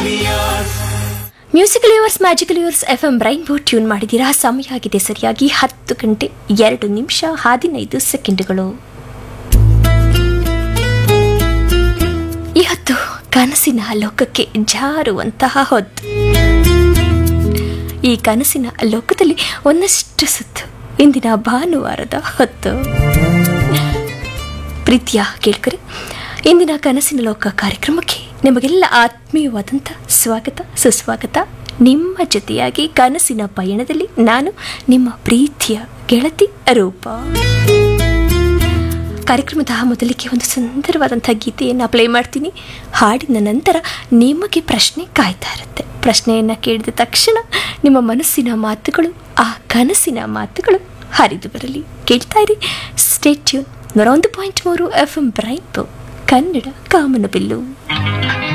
musical yours magical yours F M rainbow tune ಮಾಡಿದ್ದೀರಾ ಸಮಯ ಆಗಿದೆ ಸರಿಯಾಗಿ ಹತ್ತು ಗಂಟೆ ಎರಡು ನಿಮಿಷ ಹದಿನೈದು ಸೆಕೆಂಡುಗಳು ಈ ಹೊತ್ತು ಕನಸಿನ ಲೋಕಕ್ಕೆ ಜಾರುವಂತಹ ಹೊತ್ತು ಈ ಕನಸಿನ ಲೋಕದಲ್ಲಿ ಒಂದಷ್ಟು ಸುತ್ತು ಇಂದಿನ ಭಾನುವಾರದ ಹೊತ್ತು ಪ್ರೀತಿಯ ಕೇಳ್ಕರಿ ಇಂದಿನ ಕನಸಿನ ಲೋಕ ಕಾರ್ಯಕ್ರಮಕ್ಕೆ ನಿಮಗೆಲ್ಲ ಆತ್ಮೀಯವಾದಂಥ ಸ್ವಾಗತ ಸುಸ್ವಾಗತ ನಿಮ್ಮ ಜೊತೆಯಾಗಿ ಕನಸಿನ ಪಯಣದಲ್ಲಿ ನಾನು ನಿಮ್ಮ ಪ್ರೀತಿಯ ಗೆಳತಿ ರೂಪ ಕಾರ್ಯಕ್ರಮದ ಮೊದಲಿಗೆ ಒಂದು ಸುಂದರವಾದಂಥ ಗೀತೆಯನ್ನು ಪ್ಲೇ ಮಾಡ್ತೀನಿ ಹಾಡಿನ ನಂತರ ನಿಮಗೆ ಪ್ರಶ್ನೆ ಕಾಯ್ತಾ ಇರುತ್ತೆ ಪ್ರಶ್ನೆಯನ್ನು ಕೇಳಿದ ತಕ್ಷಣ ನಿಮ್ಮ ಮನಸ್ಸಿನ ಮಾತುಗಳು ಆ ಕನಸಿನ ಮಾತುಗಳು ಹರಿದು ಬರಲಿ ಕೇಳ್ತಾ ಇರಿ ಸ್ಟೇಟ್ಯೂನ್ ನೂರ ಒಂದು ಪಾಯಿಂಟ್ ಮೂರು ಎಫ್ ಎಂ ಬ್ರೈನ್ ಕನ್ನಡ ಕಾಮನಬಿಲ್ಲು